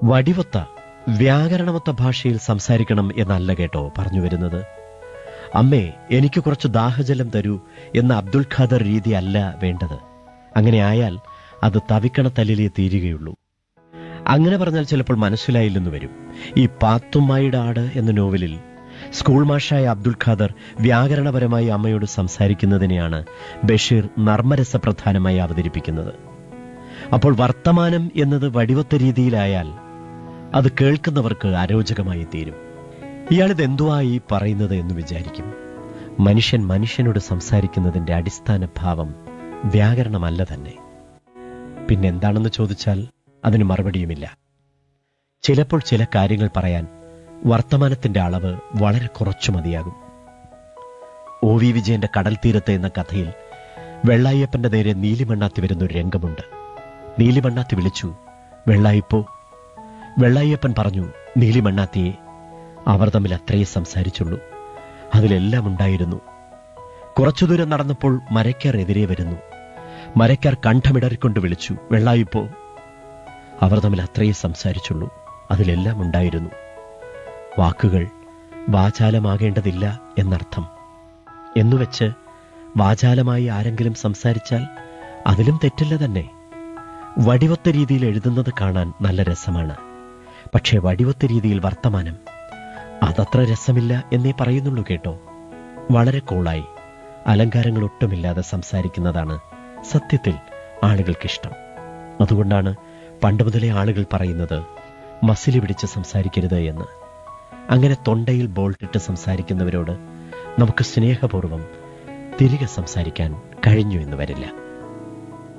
വടിവൊത്ത വ്യാകരണമൊത്ത ഭാഷയിൽ സംസാരിക്കണം എന്നല്ല കേട്ടോ പറഞ്ഞു വരുന്നത് അമ്മേ എനിക്ക് കുറച്ച് ദാഹജലം തരൂ എന്ന അബ്ദുൽ ഖാദർ രീതി അല്ല വേണ്ടത് അങ്ങനെ ആയാൽ അത് തവിക്കണ തല്ലിലേ തീരുകയുള്ളൂ അങ്ങനെ പറഞ്ഞാൽ ചിലപ്പോൾ മനസ്സിലായില്ലെന്ന് വരും ഈ പാത്തുമ്മായിയുടെ ആട് എന്ന നോവലിൽ സ്കൂൾ മാഷായ അബ്ദുൽ ഖാദർ വ്യാകരണപരമായി അമ്മയോട് സംസാരിക്കുന്നതിനെയാണ് ബഷീർ നർമ്മരസപ്രധാനമായി അവതരിപ്പിക്കുന്നത് അപ്പോൾ വർത്തമാനം എന്നത് വടിവത്ത രീതിയിലായാൽ അത് കേൾക്കുന്നവർക്ക് അരോചകമായി തീരും ഇയാളിത് എന്തുവാ ഈ പറയുന്നത് എന്ന് വിചാരിക്കും മനുഷ്യൻ മനുഷ്യനോട് സംസാരിക്കുന്നതിന്റെ അടിസ്ഥാന ഭാവം വ്യാകരണമല്ല തന്നെ പിന്നെന്താണെന്ന് ചോദിച്ചാൽ അതിന് മറുപടിയുമില്ല ചിലപ്പോൾ ചില കാര്യങ്ങൾ പറയാൻ വർത്തമാനത്തിന്റെ അളവ് വളരെ കുറച്ചു മതിയാകും ഒ വി വിജയന്റെ കടൽ തീരത്ത് എന്ന കഥയിൽ വെള്ളായ്യപ്പന്റെ നേരെ നീലിമണ്ണാത്തി വരുന്ന ഒരു രംഗമുണ്ട് നീലിമണ്ണാത്തി വിളിച്ചു വെള്ളായിപ്പോ വെള്ളായ്യപ്പൻ പറഞ്ഞു നീലിമണ്ണാത്തിയെ അവർ തമ്മിൽ അത്രയേ സംസാരിച്ചുള്ളൂ അതിലെല്ലാം ഉണ്ടായിരുന്നു കുറച്ചു ദൂരം നടന്നപ്പോൾ മരയ്ക്കാർ എതിരെ വരുന്നു മരയ്ക്കാർ കണ്ഠമിടറിക്കൊണ്ട് വിളിച്ചു വെള്ളായിപ്പോ അവർ തമ്മിൽ അത്രയേ സംസാരിച്ചുള്ളൂ അതിലെല്ലാം ഉണ്ടായിരുന്നു വാക്കുകൾ വാചാലമാകേണ്ടതില്ല എന്നർത്ഥം എന്നുവെച്ച് വാചാലമായി ആരെങ്കിലും സംസാരിച്ചാൽ അതിലും തെറ്റില്ല തന്നെ വടിവത്ത രീതിയിൽ എഴുതുന്നത് കാണാൻ നല്ല രസമാണ് പക്ഷേ വടിവത്ത രീതിയിൽ വർത്തമാനം അതത്ര രസമില്ല എന്നേ പറയുന്നുള്ളൂ കേട്ടോ വളരെ കൂളായി അലങ്കാരങ്ങൾ ഒട്ടുമില്ലാതെ സംസാരിക്കുന്നതാണ് സത്യത്തിൽ ആളുകൾക്കിഷ്ടം അതുകൊണ്ടാണ് പണ്ട് മുതലേ ആളുകൾ പറയുന്നത് മസിലി പിടിച്ച് സംസാരിക്കരുത് എന്ന് അങ്ങനെ തൊണ്ടയിൽ ബോൾട്ടിട്ട് സംസാരിക്കുന്നവരോട് നമുക്ക് സ്നേഹപൂർവം തിരികെ സംസാരിക്കാൻ കഴിഞ്ഞു എന്ന് വരില്ല